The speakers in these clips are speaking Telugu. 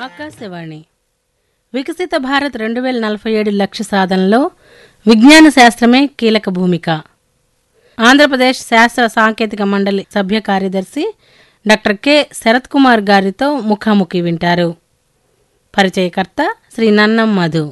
ఆకాశవాణి వికసిత భారత్ రెండు వేల నలభై ఏడు లక్ష్య సాధనలో విజ్ఞాన శాస్త్రమే కీలక భూమిక ఆంధ్రప్రదేశ్ శాస్త్ర సాంకేతిక మండలి సభ్య కార్యదర్శి డాక్టర్ కె శరత్ కుమార్ గారితో ముఖాముఖి వింటారు పరిచయకర్త శ్రీ నన్నం మధు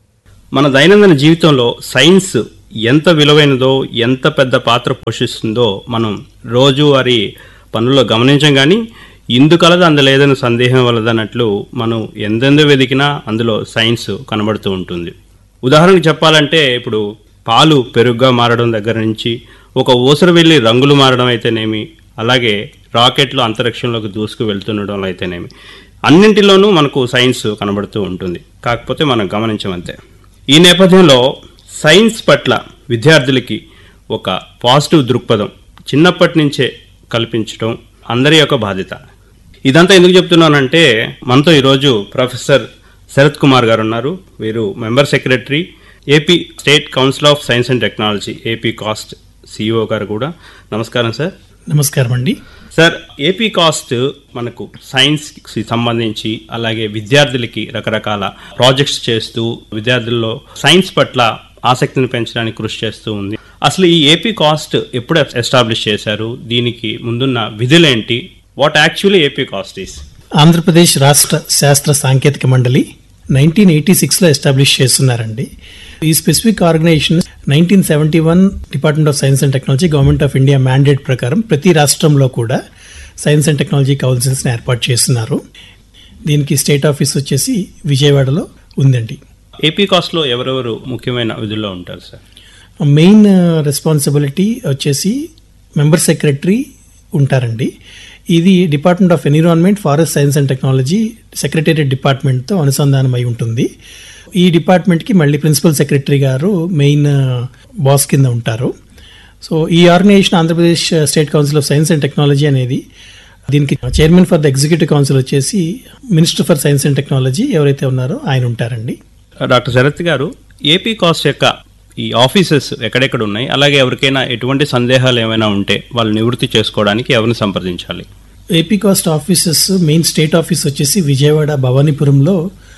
మన దైనందిన జీవితంలో సైన్స్ ఎంత విలువైనదో ఎంత పెద్ద పాత్ర పోషిస్తుందో మనం రోజువారీ పనుల్లో గమనించం కానీ ఇందు కలదు అందలేదని సందేహం వలదన్నట్లు మనం ఎందెందు వెతికినా అందులో సైన్స్ కనబడుతూ ఉంటుంది ఉదాహరణకు చెప్పాలంటే ఇప్పుడు పాలు పెరుగుగా మారడం దగ్గర నుంచి ఒక ఊసర వెళ్ళి రంగులు మారడం అయితేనేమి అలాగే రాకెట్లు అంతరిక్షంలోకి దూసుకు వెళ్తుండడం అయితేనేమి అన్నింటిలోనూ మనకు సైన్స్ కనబడుతూ ఉంటుంది కాకపోతే మనం గమనించమంతే ఈ నేపథ్యంలో సైన్స్ పట్ల విద్యార్థులకి ఒక పాజిటివ్ దృక్పథం చిన్నప్పటి నుంచే కల్పించడం అందరి యొక్క బాధ్యత ఇదంతా ఎందుకు చెప్తున్నానంటే మనతో ఈరోజు ప్రొఫెసర్ శరత్ కుమార్ గారు ఉన్నారు వీరు member secretary AP state council of science and technology AP COST CEO గారు కూడా నమస్కారం సార్ నమస్కారం అండి సార్ ఏపీ కాస్ట్ మనకు సైన్స్ కి సంబంధించి అలాగే విద్యార్థులకి రకరకాల ప్రాజెక్ట్స్ చేస్తూ విద్యార్థుల్లో సైన్స్ పట్ల ఆసక్తిని పెంచడానికి కృషి చేస్తూ ఉంది అసలు ఈ ఏపీ కాస్ట్ ఎప్పుడు ఎస్టాబ్లిష్ చేశారు దీనికి ముందున్న విధులేంటి what actually AP cost is Andhra Pradesh రాష్ట్ర శాస్త్ర సాంకేతిక మండలి నైన్టీన్ ఎయిటీ సిక్స్లో ఎస్టాబ్లిష్ చేస్తున్నారండి ఈ specific organisation nineteen seventy one department of science and technology government of India mandate ప్రకారం ప్రతి రాష్ట్రంలో కూడా సైన్స్ అండ్ టెక్నాలజీ కౌన్సిల్స్ని ఏర్పాటు చేస్తున్నారు దీనికి స్టేట్ ఆఫీస్ వచ్చేసి విజయవాడలో ఉందండి ఏపీ కాస్ట్లో ఎవరెవరు ముఖ్యమైన విధుల్లో ఉంటారు సార్ మెయిన్ రెస్పాన్సిబిలిటీ వచ్చేసి మెంబర్ సెక్రటరీ ఉంటారండి ఇది department of environment forest science and technology secretariat డిపార్ట్మెంట్తో అనుసంధానమై ఉంటుంది ఈ డిపార్ట్మెంట్కి మళ్ళీ ప్రిన్సిపల్ సెక్రటరీ గారు మెయిన్ బాస్ కింద ఉంటారు సో ఈ organisation Andhra Pradesh state council of science and technology అనేది దీనికి chairman for the executive council వచ్చేసి minister for science and technology ఎవరైతే ఉన్నారో ఆయన ఉంటారండి డాక్టర్ శరత్ గారు ఏపీ కాస్ట్ యొక్క ఈ ఆఫీసెస్ ఎక్కడెక్కడ ఉన్నాయి అలాగే ఎవరికైనా ఎటువంటి సందేహాలు ఏమైనా ఉంటే వాళ్ళు నివృత్తి చేసుకోవడానికి ఎవరిని సంప్రదించాలి AP COST offices main state office వచ్చేసి విజయవాడ భవానీపురంలో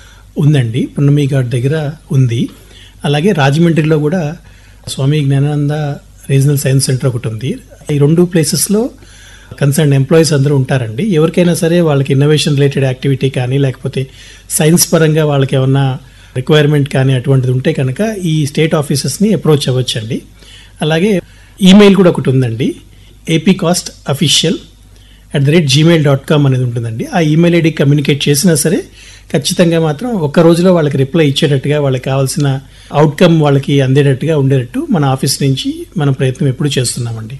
ఉందండి పున్నమి ఘాట్ దగ్గర ఉంది అలాగే రాజమండ్రిలో కూడా Swami Jnanananda regional science centre ఒకటి ఉంది ఈ రెండు ప్లేసెస్లో కన్సర్న్ ఎంప్లాయీస్ అందరూ ఉంటారండి ఎవరికైనా సరే వాళ్ళకి ఇన్నోవేషన్ రిలేటెడ్ యాక్టివిటీ కానీ లేకపోతే సైన్స్ పరంగా వాళ్ళకి ఏమన్నా రిక్వైర్మెంట్ కానీ అటువంటిది ఉంటే కనుక ఈ స్టేట్ ఆఫీసెస్ని అప్రోచ్ అవ్వచ్చండి అలాగే ఈమెయిల్ కూడా ఒకటి ఉందండి AP COST official at the rate Gmail dot com అనేది ఉంటుందండి ఆ ఈమెయిల్ ఐడి కమ్యూనికేట్ చేసినా సరే ఖచ్చితంగా మాత్రం ఒక్క రోజులో వాళ్ళకి రిప్లై ఇచ్చేటట్టుగా వాళ్ళకి కావాల్సిన అవుట్కమ్ వాళ్ళకి అందేటట్టుగా ఉండేటట్టు మన ఆఫీస్ నుంచి మన ప్రయత్నం ఎప్పుడు చేస్తున్నామండి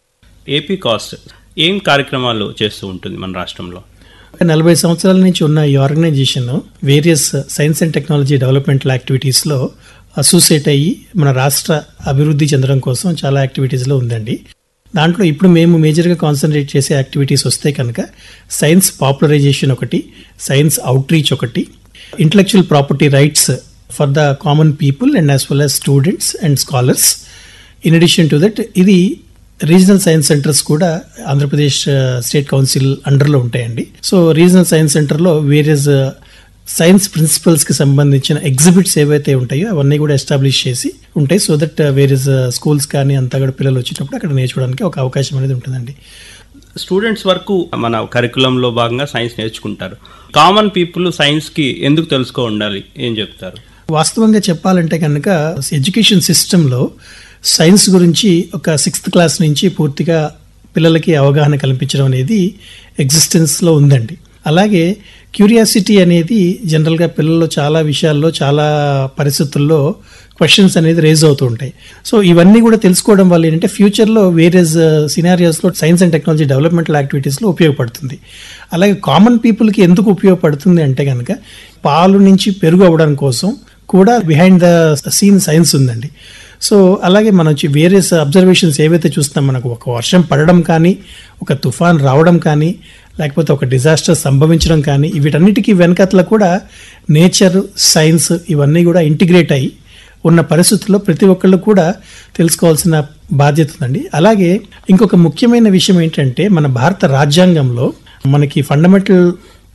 ఏపీ కాస్ట్ ఏం కార్యక్రమాలు చేస్తూ ఉంటుంది మన రాష్ట్రంలో నలభై సంవత్సరాల నుంచి ఉన్న ఈ organisation various science and technology developmental యాక్టివిటీస్లో అసోసియేట్ అయ్యి మన రాష్ట్ర అభివృద్ధి చెందడం కోసం చాలా యాక్టివిటీస్లో ఉందండి దాంట్లో ఇప్పుడు మేము మేజర్గా కాన్సన్ట్రేట్ చేసే యాక్టివిటీస్ వస్తే కనుక సైన్స్ పాపులరైజేషన్ ఒకటి సైన్స్ అవుట్రీచ్ ఒకటి intellectual property rights for the common people and as well as students and scholars in addition to that ఇది రీజనల్ సైన్స్ సెంటర్స్ కూడా ఆంధ్రప్రదేశ్ స్టేట్ కౌన్సిల్ అండర్లో ఉంటాయండి సో రీజనల్ సైన్స్ సెంటర్లో వేరియస్ సైన్స్ ప్రిన్సిపల్స్కి సంబంధించిన ఎగ్జిబిట్స్ ఏవైతే ఉంటాయో అవన్నీ కూడా ఎస్టాబ్లిష్ చేసి ఉంటాయి సో దట్ వేరియస్ స్కూల్స్ కానీ అంతా కూడా పిల్లలు వచ్చినప్పుడు అక్కడ నేర్చుకోవడానికి ఒక అవకాశం అనేది ఉంటుందండి స్టూడెంట్స్ వరకు మన కరికులంలో భాగంగా సైన్స్ నేర్చుకుంటారు కామన్ పీపుల్ సైన్స్కి ఎందుకు తెలుసుకో ఉండాలి ఏం చెప్తారు వాస్తవంగా చెప్పాలంటే కనుక ఎడ్యుకేషన్ సిస్టంలో సైన్స్ గురించి ఒక సిక్స్త్ క్లాస్ నుంచి పూర్తిగా పిల్లలకి అవగాహన కల్పించడం అనేది ఎగ్జిస్టెన్స్లో ఉందండి అలాగే క్యూరియాసిటీ అనేది జనరల్గా పిల్లల్లో చాలా విషయాల్లో చాలా పరిస్థితుల్లో క్వశ్చన్స్ అనేది రేజ్ అవుతూ ఉంటాయి సో ఇవన్నీ కూడా తెలుసుకోవడం వల్ల ఏంటంటే ఫ్యూచర్లో వేరే సినారియోస్లో సైన్స్ అండ్ టెక్నాలజీ డెవలప్మెంటల్ యాక్టివిటీస్లో ఉపయోగపడుతుంది అలాగే కామన్ పీపుల్కి ఎందుకు ఉపయోగపడుతుంది అంటే కనుక పాలు నుంచి పెరుగు అవ్వడం కోసం కూడా బిహైండ్ ద సీన్ సైన్స్ ఉందండి సో అలాగే మనం వేరే అబ్జర్వేషన్స్ ఏవైతే చూస్తాం మనకు ఒక వర్షం పడడం కానీ ఒక తుఫాన్ రావడం కానీ లేకపోతే ఒక డిజాస్టర్ సంభవించడం కానీ వీటన్నిటికీ వెనకట్ల కూడా నేచర్ సైన్స్ ఇవన్నీ కూడా ఇంటిగ్రేట్ అయ్యి ఉన్న పరిస్థితుల్లో ప్రతి ఒక్కళ్ళు కూడా తెలుసుకోవాల్సిన బాధ్యత ఉందండి అలాగే ఇంకొక ముఖ్యమైన విషయం ఏంటంటే మన భారత రాజ్యాంగంలో మనకి ఫండమెంటల్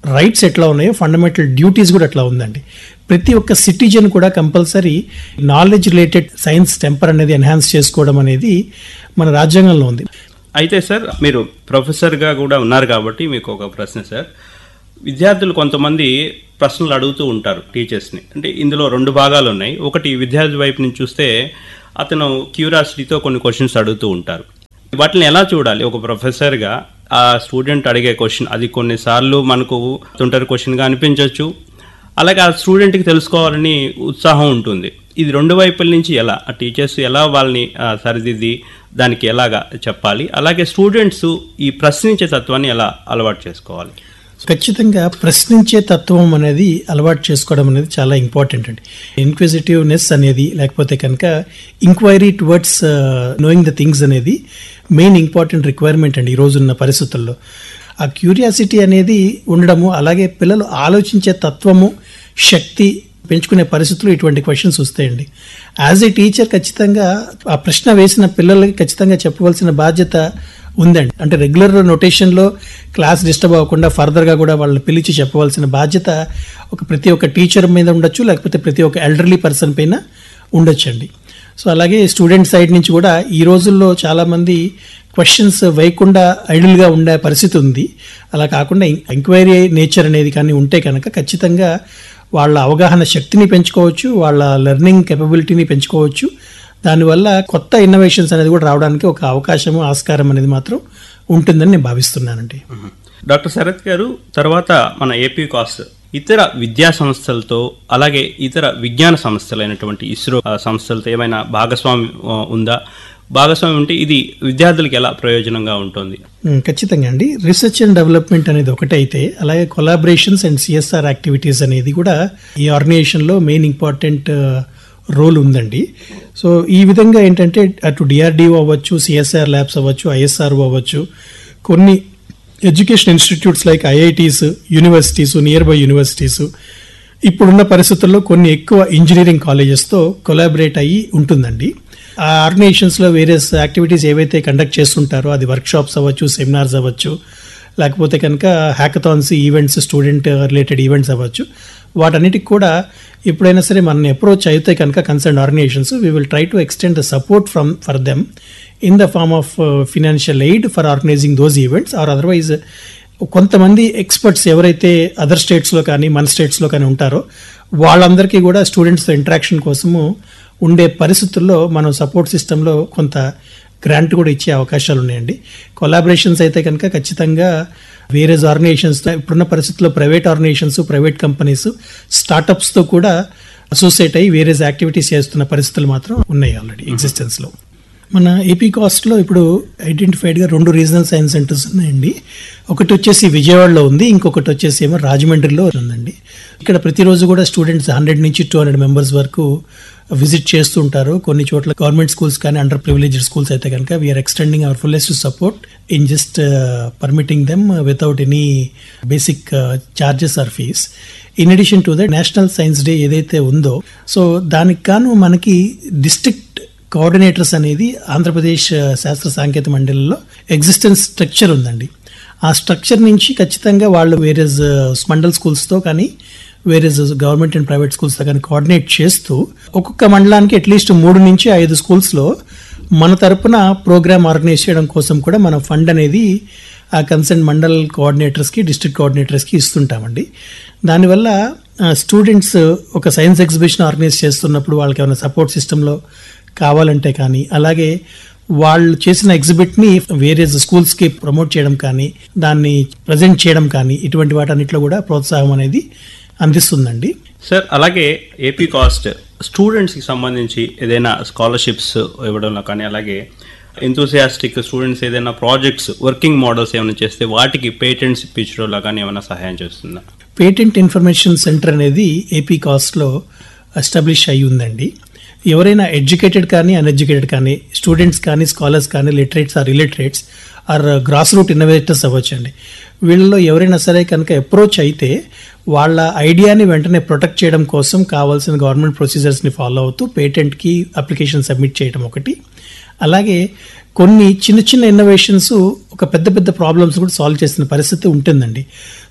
రైట్స్ ఎట్లా ఉన్నాయో ఫండమెంటల్ డ్యూటీస్ కూడా అట్లా ఉందండి ప్రతి ఒక్క సిటిజన్ కూడా compulsory knowledge related science temper అనేది ఎన్హాన్స్ చేసుకోవడం అనేది మన రాజ్యాంగంలో ఉంది అయితే సార్ మీరు ప్రొఫెసర్గా కూడా ఉన్నారు కాబట్టి మీకు ఒక ప్రశ్న సార్ విద్యార్థులు కొంతమంది ప్రశ్నలు అడుగుతూ ఉంటారు టీచర్స్ని అంటే ఇందులో రెండు భాగాలు ఉన్నాయి ఒకటి విద్యార్థి వైపు నుంచి చూస్తే అతను క్యూరియాసిటీతో కొన్ని క్వశ్చన్స్ అడుగుతూ ఉంటారు వాటిని ఎలా చూడాలి ఒక ప్రొఫెసర్గా ఆ స్టూడెంట్ అడిగే క్వశ్చన్ అది కొన్నిసార్లు మనకు తుంటరి క్వశ్చన్గా అనిపించవచ్చు అలాగే ఆ స్టూడెంట్కి తెలుసుకోవాలని ఉత్సాహం ఉంటుంది ఇది రెండు వైపుల నుంచి ఎలా ఆ టీచర్స్ ఎలా వాళ్ళని ఆ, సరిదిద్ది దానికి ఎలాగా చెప్పాలి అలాగే స్టూడెంట్స్ ఈ ప్రశ్నించే తత్వాన్ని ఎలా అలవాటు చేసుకోవాలి ఖచ్చితంగా ప్రశ్నించే తత్వం అనేది అలవాటు చేసుకోవడం అనేది చాలా ఇంపార్టెంట్ అండి ఇన్క్విజిటివ్నెస్ అనేది లేకపోతే కనుక inquiry towards knowing the things అనేది మెయిన్ ఇంపార్టెంట్ రిక్వైర్మెంట్ అండి ఈ రోజున్న పరిస్థితుల్లో ఆ క్యూరియాసిటీ అనేది ఉండడము అలాగే పిల్లలు ఆలోచించే తత్వము శక్తి పెంచుకునే పరిస్థితులు ఇటువంటి క్వశ్చన్స్ వస్తాయండి యాజ్ ఏ టీచర్ ఖచ్చితంగా ఆ ప్రశ్న వేసిన పిల్లలకి ఖచ్చితంగా చెప్పవలసిన బాధ్యత ఉందండి అంటే రెగ్యులర్ నొటేషన్లో క్లాస్ డిస్టర్బ్ అవ్వకుండా ఫర్దర్గా కూడా వాళ్ళని పిలిచి చెప్పవలసిన బాధ్యత ఒక ప్రతి ఒక్క టీచర్ మీద ఉండొచ్చు లేకపోతే ప్రతి ఒక్క ఎల్డర్లీ పర్సన్ పైన ఉండొచ్చండి సో అలాగే స్టూడెంట్ సైడ్ నుంచి కూడా ఈ రోజుల్లో చాలామంది క్వశ్చన్స్ వేయకుండా ఐడిల్గా ఉండే పరిస్థితి ఉంది అలా కాకుండా ఎంక్వైరీ నేచర్ అనేది కానీ ఉంటే కనుక ఖచ్చితంగా వాళ్ళ అవగాహన శక్తిని పెంచుకోవచ్చు వాళ్ళ లెర్నింగ్ కెపబిలిటీని పెంచుకోవచ్చు దానివల్ల కొత్త ఇన్నోవేషన్స్ అనేది కూడా రావడానికి ఒక అవకాశము ఆస్కారం అనేది మాత్రం ఉంటుందని నేను భావిస్తున్నానండి డాక్టర్ శరత్ గారు తర్వాత మన ఏపీ కాస్ ఇతర విద్యా సంస్థలతో అలాగే ఇతర విజ్ఞాన సంస్థలైనటువంటి ఇస్రో ఆ, సంస్థలతో ఏమైనా భాగస్వామి ఆ, ఉందా భాగస్వామి ఉంటే ఇది విద్యార్థులకు ఎలా ప్రయోజనంగా ఉంటుంది ఉమ్, ఖచ్చితంగా అండి రీసెర్చ్ అండ్ డెవలప్మెంట్ అనేది ఒకటైతే అలాగే కొలాబరేషన్స్ అండ్ సిఎస్ఆర్ యాక్టివిటీస్ అనేది కూడా ఈ ఆర్గనైజేషన్లో మెయిన్ ఇంపార్టెంట్ రోల్ ఉందండి సో ఈ విధంగా ఏంటంటే అటు డిఆర్డిఓ అవ్వచ్చు సిఎస్ఆర్ ల్యాబ్స్ అవ్వచ్చు ఐఎస్ఆర్ అవ్వచ్చు కొన్ని education institutes like IITs universities nearby universities ఇప్పుడున్న పరిస్థితుల్లో కొన్ని ఎక్కువ ఇంజనీరింగ్ కాలేజెస్తో కొలాబరేట్ అయ్యి ఉంటుందండి ఆ ఆర్గనైజేషన్స్లో వేరియస్ యాక్టివిటీస్ ఏవైతే కండక్ట్ చేస్తుంటారో అది వర్క్ షాప్స్ అవ్వచ్చు సెమినార్స్ అవ్వచ్చు లేకపోతే కనుక hackathons events student related events అవ్వచ్చు వాటన్నిటికి కూడా ఎప్పుడైనా సరే మనని అప్రోచ్ అయితే కనుక concern organisations we will try to extend the support from for them in the form of financial aid for organising those events or otherwise కొంతమంది ఎక్స్పర్ట్స్ ఎవరైతే అదర్ స్టేట్స్లో కానీ మన స్టేట్స్లో కానీ ఉంటారో వాళ్ళందరికీ కూడా స్టూడెంట్స్తో ఇంటరాక్షన్ కోసము ఉండే పరిస్థితుల్లో మనం సపోర్ట్ సిస్టంలో కొంత గ్రాంట్ కూడా ఇచ్చే అవకాశాలు ఉన్నాయండి కొలాబరేషన్స్ అయితే కనుక ఖచ్చితంగా వేరే ఆర్గనైజేషన్స్ ఇప్పుడున్న పరిస్థితుల్లో ప్రైవేట్ ఆర్గనైజేషన్స్ ప్రైవేట్ కంపెనీస్ స్టార్టప్స్తో కూడా అసోసియేట్ అయ్యి వేరే యాక్టివిటీస్ చేస్తున్న పరిస్థితులు మాత్రం ఉన్నాయి ఆల్రెడీ ఎగ్జిస్టెన్స్లో మన ఏపీ కాస్ట్లో ఇప్పుడు ఐడెంటిఫైడ్గా రెండు రీజనల్ సైన్స్ సెంటర్స్ ఉన్నాయండి ఒకటి వచ్చేసి విజయవాడలో ఉంది ఇంకొకటి వచ్చేసి ఏమో రాజమండ్రిలో ఉందండి ఇక్కడ ప్రతిరోజు కూడా స్టూడెంట్స్ హండ్రెడ్ నుంచి టూ హండ్రెడ్ మెంబర్స్ వరకు విజిట్ చేస్తుంటారు కొన్ని చోట్ల గవర్నమెంట్ స్కూల్స్ కానీ అండర్ ప్రివిలేజ్డ్ స్కూల్స్ అయితే కనుక we are extending our fullest support in just permitting them without any basic charges or fees in addition to the national science day ఏదైతే ఉందో సో దానికి గాను మనకి డిస్ట్రిక్ట్ కోఆర్డినేటర్స్ అనేది ఆంధ్రప్రదేశ్ శాస్త్ర సాంకేతిక మండలిలో ఎగ్జిస్టెన్స్ స్ట్రక్చర్ ఉందండి ఆ స్ట్రక్చర్ నుంచి ఖచ్చితంగా వాళ్ళు వేరే మండల్ స్కూల్స్తో కానీ వేరే గవర్నమెంట్ అండ్ ప్రైవేట్ స్కూల్స్తో కానీ కోఆర్డినేట్ చేస్తూ ఒక్కొక్క మండలానికి అట్లీస్ట్ మూడు నుంచి ఐదు స్కూల్స్లో మన తరపున ప్రోగ్రామ్ ఆర్గనైజ్ చేయడం కోసం కూడా మన ఫండ్ అనేది ఆ కన్సర్న్ మండల్ కోఆర్డినేటర్స్కి డిస్ట్రిక్ట్ కోఆర్డినేటర్స్కి ఇస్తుంటామండి దానివల్ల స్టూడెంట్స్ ఒక సైన్స్ ఎగ్జిబిషన్ ఆర్గనైజ్ చేస్తున్నప్పుడు వాళ్ళకి ఏమైనా సపోర్ట్ సిస్టంలో కావాలంటే కానీ అలాగే వాళ్ళు చేసిన ఎగ్జిబిట్ని వేరే స్కూల్స్కి ప్రమోట్ చేయడం కానీ దాన్ని ప్రజెంట్ చేయడం కానీ ఇటువంటి వాటన్నిటిలో కూడా ప్రోత్సాహం అనేది అందిస్తుందండి సార్ అలాగే ఏపీ కాస్ట్ స్టూడెంట్స్కి సంబంధించి ఏదైనా స్కాలర్షిప్స్ ఇవ్వడంలో కానీ అలాగే ఎంతూసియాస్టిక్ స్టూడెంట్స్ ఏదైనా ప్రాజెక్ట్స్ వర్కింగ్ మోడల్స్ ఏమైనా చేస్తే వాటికి పేటెంట్స్ ఇప్పించడంలో కానీ ఏమైనా సహాయం చేస్తుందా పేటెంట్ ఇన్ఫర్మేషన్ సెంటర్ అనేది ఏపీ కాస్ట్లో ఎస్టాబ్లిష్ అయి ఉందండి ఎవరైనా ఎడ్యుకేటెడ్ కానీ అన్ఎడ్యుకేటెడ్ కానీ స్టూడెంట్స్ కానీ స్కాలర్స్ కానీ literates or illiterates or grass root innovators అవ్వచ్చండి వీళ్ళలో ఎవరైనా సరే కనుక అప్రోచ్ అయితే వాళ్ళ ఐడియాని వెంటనే ప్రొటెక్ట్ చేయడం కోసం కావాల్సిన గవర్నమెంట్ ప్రొసీజర్స్ని ఫాలో అవుతూ పేటెంట్కి అప్లికేషన్ సబ్మిట్ చేయడం ఒకటి అలాగే కొన్ని చిన్న చిన్న ఇన్నోవేషన్స్ ఒక పెద్ద పెద్ద ప్రాబ్లమ్స్ కూడా సాల్వ్ చేసిన పరిస్థితి ఉంటుందండి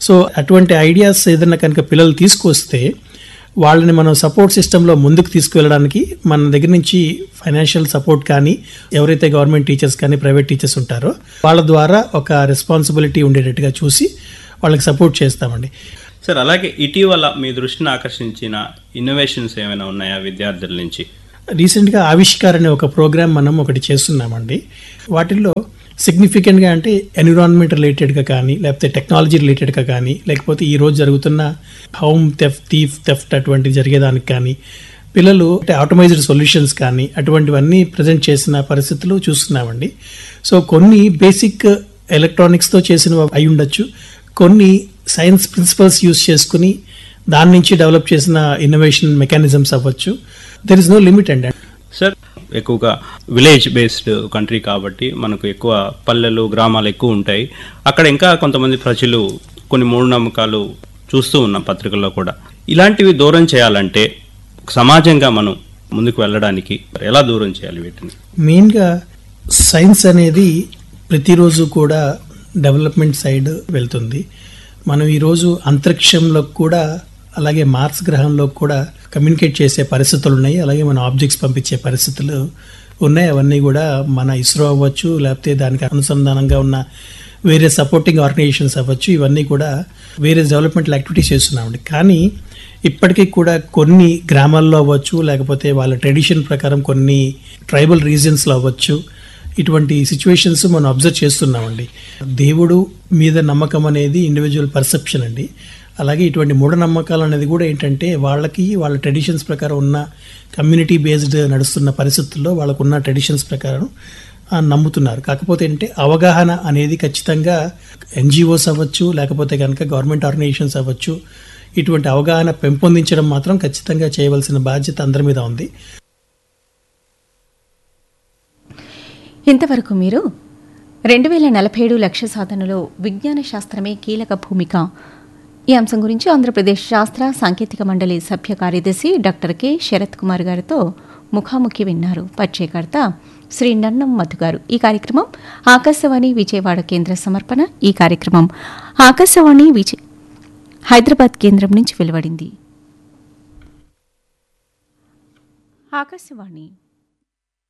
సో అటువంటి ఐడియాస్ ఏదైనా కనుక పిల్లలు తీసుకొస్తే వాళ్ళని మనం సపోర్ట్ సిస్టంలో ముందుకు తీసుకువెళ్ళడానికి మన దగ్గర నుంచి ఫైనాన్షియల్ సపోర్ట్ కానీ ఎవరైతే గవర్నమెంట్ టీచర్స్ కానీ ప్రైవేట్ టీచర్స్ ఉంటారో వాళ్ళ ద్వారా ఒక రెస్పాన్సిబిలిటీ ఉండేటట్టుగా చూసి వాళ్ళకి సపోర్ట్ చేస్తామండి సార్ అలాగే ఇటీవల మీ దృష్టిని ఆకర్షించిన ఇన్నోవేషన్స్ ఏమైనా ఉన్నాయా విద్యార్థుల నుంచి రీసెంట్గా ఆవిష్కార్ అనే ఒక ప్రోగ్రామ్ మనం ఒకటి చేస్తున్నామండి వాటిల్లో సిగ్నిఫికెంట్గా అంటే ఎన్విరాన్మెంట్ రిలేటెడ్గా కానీ లేకపోతే టెక్నాలజీ రిలేటెడ్గా కానీ లేకపోతే ఈ రోజు జరుగుతున్న హోమ్ థెఫ్ట్ థీఫ్ థెఫ్ట్ అటువంటివి జరిగేదానికి కానీ పిల్లలు అంటే ఆటోమైజ్డ్ సొల్యూషన్స్ కానీ అటువంటివన్నీ ప్రజెంట్ చేసిన పరిస్థితులు చూస్తున్నామండి సో కొన్ని బేసిక్ ఎలక్ట్రానిక్స్తో చేసినవి అయి ఉండొచ్చు కొన్ని సైన్స్ ప్రిన్సిపల్స్ యూస్ చేసుకుని దాని నుంచి డెవలప్ చేసిన ఇన్నోవేషన్ మెకానిజమ్స్ అవ్వచ్చు దెర్ ఇస్ నో లిమిట్ అండి సార్ ఎక్కువగా విలేజ్ బేస్డ్ కంట్రీ కాబట్టి మనకు ఎక్కువ పల్లెలు గ్రామాలు ఎక్కువ ఉంటాయి అక్కడ ఇంకా కొంతమంది ప్రజలు కొన్ని మూఢనమ్మకాలు చూస్తూ ఉన్నాం పత్రికల్లో కూడా ఇలాంటివి దూరం చేయాలంటే సమాజంగా మనం ముందుకు వెళ్ళడానికి ఎలా దూరం చేయాలి వీటిని మెయిన్గా సైన్స్ అనేది ప్రతిరోజు కూడా డెవలప్మెంట్ సైడ్ వెళ్తుంది మనం ఈరోజు అంతరిక్షంలో కూడా అలాగే మార్స్ గ్రహంలో కూడా కమ్యూనికేట్ చేసే పరిస్థితులు ఉన్నాయి అలాగే మన ఆబ్జెక్ట్స్ పంపించే పరిస్థితులు ఉన్నాయి అవన్నీ కూడా మన ఇస్రో అవ్వచ్చు లేకపోతే దానికి అనుసంధానంగా ఉన్న వేరే సపోర్టింగ్ ఆర్గనైజేషన్స్ అవ్వచ్చు ఇవన్నీ కూడా వేరే డెవలప్మెంట్ యాక్టివిటీస్ చేస్తున్నామండి కానీ ఇప్పటికీ కూడా కొన్ని గ్రామాల్లో అవ్వచ్చు లేకపోతే వాళ్ళ ట్రెడిషన్ ప్రకారం కొన్ని ట్రైబల్ రీజన్స్లో అవ్వచ్చు ఇటువంటి సిచ్యువేషన్స్ మనం అబ్జర్వ్ చేస్తున్నామండి దేవుడు మీద నమ్మకం అనేది ఇండివిజువల్ పర్సెప్షన్ అండి అలాగే ఇటువంటి మూఢనమ్మకాలు అనేది కూడా ఏంటంటే వాళ్ళకి వాళ్ళ ట్రెడిషన్స్ ప్రకారం ఉన్న కమ్యూనిటీ బేస్డ్ నడుస్తున్న పరిస్థితుల్లో వాళ్ళకున్న ట్రెడిషన్స్ ప్రకారం ఆ, నమ్ముతున్నారు కాకపోతే ఏంటంటే అవగాహన అనేది ఖచ్చితంగా ఎన్జిఓస్ అవ్వచ్చు లేకపోతే కనుక గవర్నమెంట్ ఆర్గనైజేషన్స్ అవ్వచ్చు ఇటువంటి అవగాహన పెంపొందించడం మాత్రం ఖచ్చితంగా చేయవలసిన బాధ్యత అందరి మీద ఉంది ఇంతవరకు మీరు రెండు వేల నలభై ఏడు లక్ష్య సాధనలో విజ్ఞాన శాస్త్రమే కీలక భూమిక ఈ అంశం గురించి ఆంధ్రప్రదేశ్ శాస్త్ర సాంకేతిక మండలి సభ్య కార్యదర్శి డాక్టర్ కె శరత్ కుమార్ గారితో ముఖాముఖి విన్నారు పరిచయకర్త శ్రీ నన్నం మధు గారు ఈ కార్యక్రమం ఆకాశవాణి విజయవాడ కేంద్ర సమర్పణ ఈ కార్యక్రమం ఆకాశవాణి విజయ్ హైదరాబాద్ కేంద్రం నుంచి వెలువడింది ఆకాశవాణి